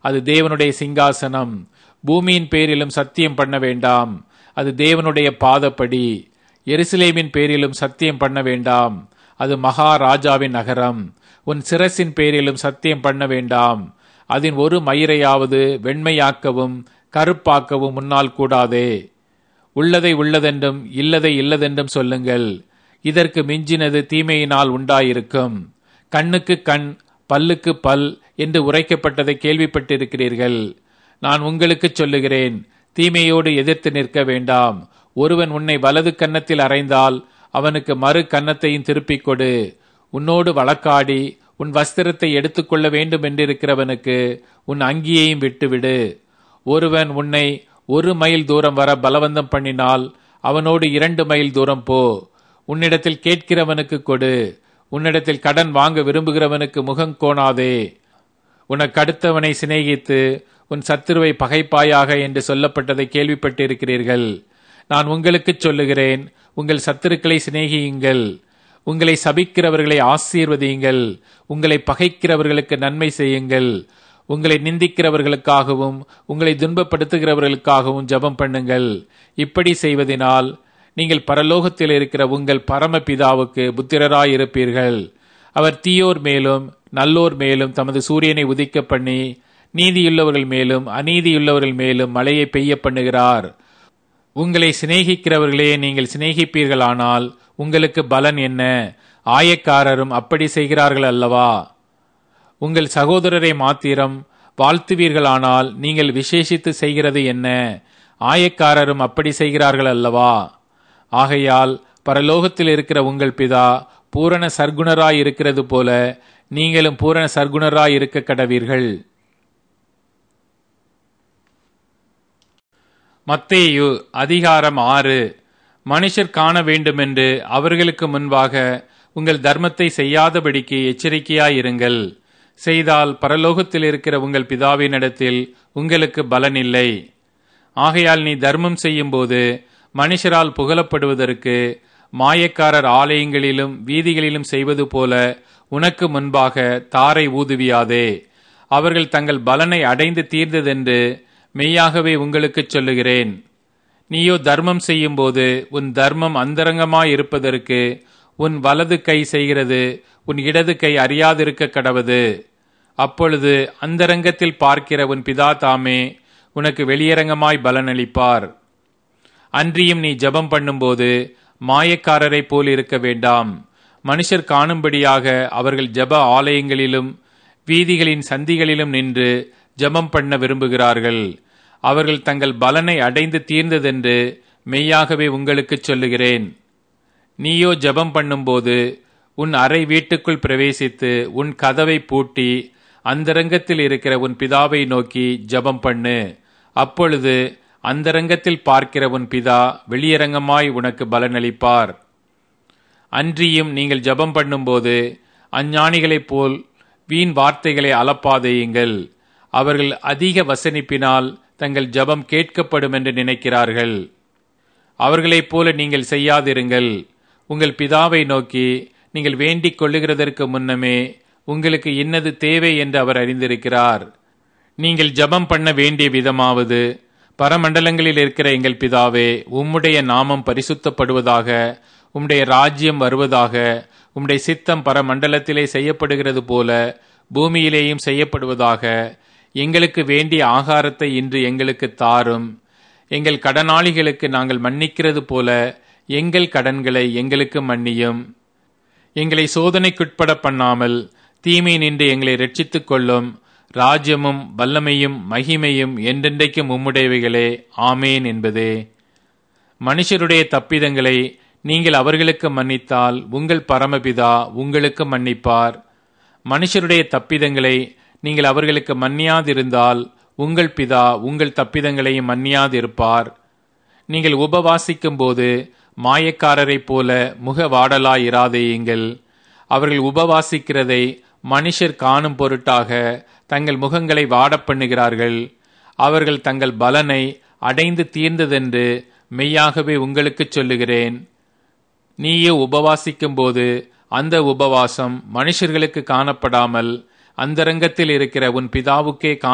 அது தேவனுடைய சிங்காசனம் பூமியின் பேரிலும் சத்தியம் பண்ண வேண்டாம் அது தேவனுடைய பாதப்படி எருசலேமின் பேரிலும் சத்தியம் பண்ண வேண்டாம் அது மகாராஜாவின் நகரம் உன் சிரசின் பேரிலும் சத்தியம் பண்ண வேண்டாம் அதன் ஒரு மயிரையாவது வெண்மையாக்கவும் கருப்பாக்கவும் முன்னால் கூடாதே உள்ளதை உள்ளதென்றும் இல்லதை இல்லதென்றும் சொல்லுங்கள் இதற்கு மிஞ்சினது தீமையினால் உண்டாயிருக்கும் கண்ணுக்கு கண் பல்லுக்கு பல் என்று உரைக்கப்பட்டதை கேள்விப்பட்டிருக்கிறீர்கள் நான் உங்களுக்கு சொல்லுகிறேன் தீமையோடு எதிர்த்து நிற்க வேண்டாம் ஒருவன் உன்னை வலது கன்னத்தில் அறைந்தால் அவனுக்கு மறு கன்னத்தையும் திருப்பிக் கொடு உன்னோடு வழக்காடி உன் வஸ்திரத்தை எடுத்துக்கொள்ள வேண்டும் என்றிருக்கிறவனுக்கு உன் அங்கியையும் விட்டுவிடு ஒருவன் உன்னை ஒரு மைல் தூரம் வர பலவந்தம் பண்ணினால் அவனோடு இரண்டு மைல் தூரம் போ உன்னிடத்தில் கேட்கிறவனுக்கு கொடு உன்னிடத்தில் கடன் வாங்க விரும்புகிறவனுக்கு முகம் கோணாதே உனக்கு அடுத்தவனை சிநேகித்து உன் சத்துருவை பகைப்பாயாக என்று சொல்லப்பட்டதை கேள்விப்பட்டிருக்கிறீர்கள் நான் உங்களுக்கு சொல்லுகிறேன் உங்கள் சத்துருக்களை சிநேகியுங்கள் உங்களை சபிக்கிறவர்களை ஆசீர்வதியுங்கள் உங்களை பகைக்கிறவர்களுக்கு நன்மை செய்யுங்கள் உங்களை நிந்திக்கிறவர்களுக்காகவும் உங்களை துன்பப்படுத்துகிறவர்களுக்காகவும் ஜெபம் பண்ணுங்கள் இப்படி செய்வதனால் நீங்கள் பரலோகத்தில் இருக்கிற உங்கள் பரமபிதாவுக்கு புத்திரராய் இருப்பீர்கள் அவர் தீயோர் மேலும் நல்லோர் மேலும் தமது சூரியனை உதிக்க பண்ணி நீதியுள்ளவர்கள் மேலும் அநீதியுள்ளவர்கள் மேலும் மழையை பெய்ய பண்ணுகிறார் உங்களை சிநேகிக்கிறவர்களே நீங்கள் சிநேகிப்பீர்களானால் உங்களுக்கு பலன் என்ன ஆயக்காரரும் அப்படி செய்கிறார்கள் அல்லவா உங்கள் சகோதரரை மாத்திரம் வாழ்த்துவீர்களானால் நீங்கள் விசேஷித்து செய்கிறது என்ன ஆயக்காரரும் அப்படி செய்கிறார்கள் அல்லவா ஆகையால் பரலோகத்தில் இருக்கிற உங்கள் பிதா பூரண சர்க்குணராய் இருக்கிறது போல நீங்களும் பூரண சர்க்குணராய் இருக்க கடவீர்கள் மத்தேயு அதிகாரம் ஆறு மனுஷர் காண வேண்டுமென்று அவர்களுக்கு முன்பாக உங்கள் தர்மத்தை செய்யாதபடிக்கு எச்சரிக்கையாயிருங்கள் செய்தால் பரலோகத்தில் இருக்கிற உங்கள் பிதாவினிடத்தில் உங்களுக்கு பலன் இல்லை ஆகையால் நீ தர்மம் செய்யும்போது மனுஷரால் புகழப்படுவதற்கு மாயக்காரர் ஆலயங்களிலும் வீதிகளிலும் செய்வது போல உனக்கு முன்பாக தாரை ஊதுவியாதே அவர்கள் தங்கள் பலனை அடைந்து தீர்ந்ததென்று மெய்யாகவே உங்களுக்கு சொல்லுகிறேன் நீயோ தர்மம் செய்யும்போது உன் தர்மம் அந்தரங்கமாய் இருப்பதற்கு உன் வலது கை செய்கிறது உன் இடது கை அறியாதிருக்க கடவது அப்பொழுது அந்தரங்கத்தில் பார்க்கிற உன் பிதா தாமே உனக்கு வெளியரங்கமாய் பலனளிப்பார் அன்றியும் நீ ஜெபம் பண்ணும்போது மாயக்காரரை போல் இருக்க வேண்டாம் மனுஷர் காணும்படியாக அவர்கள் ஜெப ஆலயங்களிலும் வீதிகளின் சந்திகளிலும் நின்று ஜெபம் பண்ண விரும்புகிறார்கள் அவர்கள் தங்கள் பலனை அடைந்து தீர்ந்ததென்று மெய்யாகவே உங்களுக்குச் சொல்லுகிறேன் நீயோ ஜெபம் பண்ணும்போது உன் அறை வீட்டுக்குள் பிரவேசித்து உன் கதவை பூட்டி அந்தரங்கத்தில் இருக்கிற உன் பிதாவை நோக்கி ஜெபம் பண்ணு அப்பொழுது அந்தரங்கத்தில் பார்க்கிற உன் பிதா வெளியரங்கமாய் உனக்கு பலனளிப்பார் அன்றியும் நீங்கள் ஜெபம் பண்ணும்போது அஞ்ஞானிகளைப் போல் வீண் வார்த்தைகளை அலப்பாதையுங்கள் அவர்கள் அதிக வசனிப்பினால் தங்கள் ஜெபம் கேட்கப்படும் என்று நினைக்கிறார்கள் அவர்களைப் போல நீங்கள் செய்யாதிருங்கள் உங்கள் பிதாவை நோக்கி நீங்கள் வேண்டிக் கொள்ளுகிறதற்கு முன்னமே உங்களுக்கு இன்னது தேவை என்று அவர் அறிந்திருக்கிறார் நீங்கள் ஜெபம் பண்ண வேண்டிய விதமாவது பரமண்டலங்களில் இருக்கிற எங்கள் பிதாவே உம்முடைய நாமம் பரிசுத்தப்படுவதாக உம்முடைய ராஜ்யம் வருவதாக உம்முடைய சித்தம் பரமண்டலத்திலே செய்யப்படுகிறது போல பூமியிலேயும் செய்யப்படுவதாக எங்களுக்கு வேண்டிய ஆகாரத்தை இன்று எங்களுக்கு தாரும் எங்கள் கடனாளிகளுக்கு நாங்கள் மன்னிக்கிறது போல எங்கள் கடன்களை எங்களுக்கு மன்னியும் எங்களை சோதனைக்குட்பட பண்ணாமல் தீமை நின்று எங்களை ரட்சித்துக் கொள்ளும் ராஜ்யமும் வல்லமையும் மகிமையும் என்றென்றைக்கும் உம்முடையவைகளே ஆமேன் என்பதே மனுஷருடைய தப்பிதங்களை நீங்கள் அவர்களுக்கு மன்னித்தால் உங்கள் பரமபிதா உங்களுக்கு மன்னிப்பார் மனுஷருடைய தப்பிதங்களை நீங்கள் அவர்களுக்கு மன்னியாதிருந்தால் உங்கள் பிதா உங்கள் தப்பிதங்களையும் மன்னியாதிருப்பார் நீங்கள் உபவாசிக்கும் போது மாயக்காரரைப் போல முக வாடலாயிராதேயுங்கள் அவர்கள் உபவாசிக்கிறதை மனுஷர் காணும் பொருட்டாக தங்கள் முகங்களை வாடப் பண்ணுகிறார்கள் அவர்கள் தங்கள் பலனை அடைந்து தீர்ந்ததென்று மெய்யாகவே உங்களுக்குச் சொல்லுகிறேன் நீயே உபவாசிக்கும் போது அந்த உபவாசம் மனுஷர்களுக்கு காணப்படாமல் அந்தரங்கத்தில் இருக்கிற உன் பிதாவுக்கே